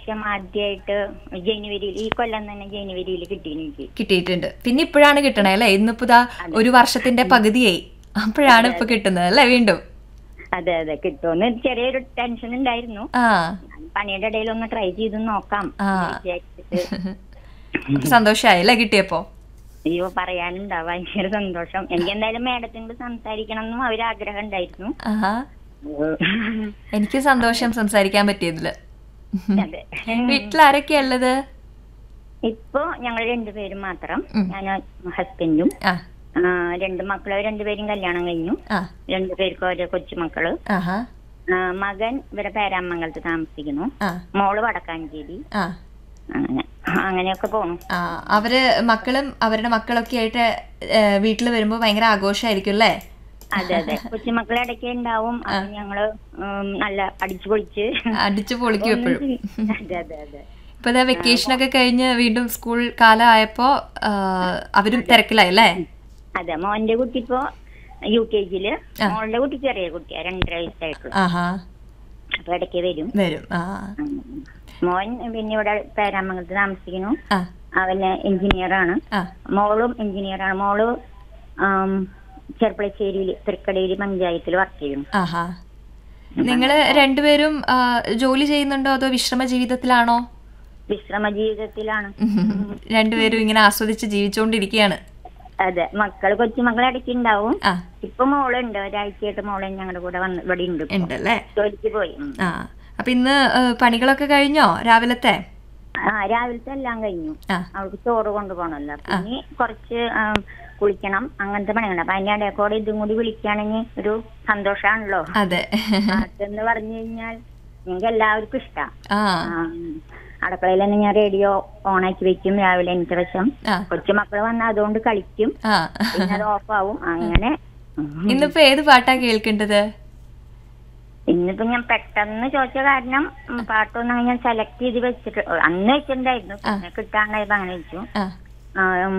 പ്രാവശ്യം ആദ്യമായിട്ട് ജനുവരിയിൽ ഈ കൊല്ലം തന്നെ ജനുവരിയിൽ കിട്ടി എനിക്ക് കിട്ടിയിട്ടുണ്ട് പിന്നെ ഇപ്പോഴാണ് കിട്ടണേ അല്ലേ ഇന്നിപ്പോ ഇതാ ഒരു വർഷത്തിന്റെ പകുതിയായി അപ്പോഴാണ് ഇപ്പൊ കിട്ടുന്നത് അല്ലേ വീണ്ടും അതെ അതെ കിട്ടുമെന്ന് ചെറിയൊരു ടെൻഷൻ ഉണ്ടായിരുന്നു ആ പണിയുടെ ഇടയിൽ ഒന്ന് ട്രൈ ചെയ്ത് നോക്കാം ആ. എന്ന് വിചാരിച്ചിട്ട് സന്തോഷായി അല്ലേ കിട്ടിയപ്പോ അയ്യോ പറയാനുണ്ടാ ഭയങ്കര സന്തോഷം എനിക്ക് എന്തായാലും മേഡത്തിനോട് സംസാരിക്കണം എന്നും അവരാഗ്രഹം ഉണ്ടായിരുന്നു ആഹാ എനിക്ക് സന്തോഷം സംസാരിക്കാൻ പറ്റിയതില് അതെ വീട്ടിലാരൊക്കെയാ ഉള്ളത് ഇപ്പൊ ഞങ്ങൾ രണ്ടുപേരും മാത്രം ഉം. ഞാൻ ഹസ്ബൻഡും ആ ആ, രണ്ട് മക്കളെ രണ്ടുപേരും കല്യാണം കഴിഞ്ഞു ആ രണ്ടുപേർക്കും ഓരോ കൊച്ചുമക്കള് ആഹാ ആ, മകൻ ഇവിടെ പേരാമംഗലത്ത് താമസിക്കുന്നു ആ മോള് വടക്കാഞ്ചേരി ആ അങ്ങനെ അങ്ങനെയൊക്കെ പോണു ആ അവര് മക്കളും അവരുടെ മക്കളൊക്കെ ആയിട്ട് വീട്ടിൽ വരുമ്പോ ഭയങ്കര ആഘോഷമായിരിക്കും അല്ലേ അതെ അതെ കൊച്ചുമക്കളെ ഇടയ്ക്ക് ഉണ്ടാവും അത് ഞങ്ങള് ഉം, നല്ല അടിച്ചു പൊളിച്ച് അടിച്ചു പൊളിക്കും എപ്പോഴും അതെ അതെ അതെ ഇപ്പൊ ഇതാ വെക്കേഷൻ ഒക്കെ കഴിഞ്ഞ് വീണ്ടും സ്കൂൾ കാലം ആയപ്പോ ആ, അവരും തിരക്കിലായി അല്ലേ അതെ മോന്റെ കുട്ടി ഇപ്പോ യു കെ ജിയില് മോളുടെ കുട്ടി ചെറിയ കുട്ടിയാ രണ്ടര വയസ്സായിട്ടുള്ളൂ ആഹാ അപ്പൊ ഇടയ്ക്ക് വരും വരും ആ ഉം. മോൻ പിന്നെ ഇവിടെ പേരാമംഗലത്ത് താമസിക്കുന്നു ആ അവന് എഞ്ചിനീയർ ആണ് ആ മോളും എഞ്ചിനീയർ ആണ് മോള് ആം, ചെർപ്പളശ്ശേരിയിൽ തൃക്കടയിൽ പഞ്ചായത്തിൽ വർക്ക് ചെയ്യുന്നു ആഹാ നിങ്ങള് രണ്ടുപേരും ആ, ജോലി ചെയ്യുന്നുണ്ടോ അതോ വിശ്രമ ജീവിതത്തിലാണോ വിശ്രമ ജീവിതത്തിലാണ് രണ്ടുപേരും ഇങ്ങനെ ആസ്വദിച്ച് ജീവിച്ചുകൊണ്ടിരിക്കുകയാണ് അതെ മക്കള് കൊച്ചുമക്കൾ ഇടയ്ക്ക് ഉണ്ടാവും ആ ഇപ്പൊ മോളുണ്ട് ഒരാഴ്ചയായിട്ട് മോള് ഞങ്ങളുടെ കൂടെ വന്ന് ഇവിടെ ഉണ്ട് ഇപ്പൊ. ഉണ്ടല്ലേ ജോലിക്ക് പോയി ഉം. ആ അപ്പൊ ഇന്ന് ആ, പണികളൊക്കെ കഴിഞ്ഞോ രാവിലത്തെ ആ രാവിലത്തെ എല്ലാം കഴിഞ്ഞു ആ അവൾക്ക് ചോറ് കൊണ്ടുപോകണല്ലോ പിന്നെ കുറച്ച് ആം, കുളിക്കണം അങ്ങനത്തെ പണികളുണ്ട് അപ്പൊ അതിന്റെ ഇടയ്ക്കൂടെ ഇതും കൂടി വിളിക്കുകയാണെങ്കിൽ ഒരു സന്തോഷാണല്ലോ അതെ പാട്ടെന്ന് പറഞ്ഞു കഴിഞ്ഞാൽ ഞങ്ങൾക്ക് എല്ലാവർക്കും ഇഷ്ടാ ആ അടുക്കളയിൽ തന്നെ ഞാൻ റേഡിയോ ഓണാക്കി വെക്കും രാവിലെ എനിക്ക് വശം ആ കൊച്ചുമക്കൾ വന്നാൽ അതുകൊണ്ട് കളിക്കും ആ പിന്നെ അത് ഓഫ് ആവും അങ്ങനെ ഇന്നിപ്പോ ഏത് പാട്ടാ കേൾക്കേണ്ടത് ഇന്നിപ്പോ ഞാൻ പെട്ടെന്ന് ചോദിച്ച കാരണം ഉം, പാട്ടൊന്നും ഞാൻ സെലക്ട് ചെയ്ത് വെച്ചിട്ട് അന്ന് വെച്ചിട്ടുണ്ടായിരുന്നു പിന്നെ കിട്ടാണ്ടായപ്പോ അങ്ങനെ വെച്ചു ആ ആ, ഉം,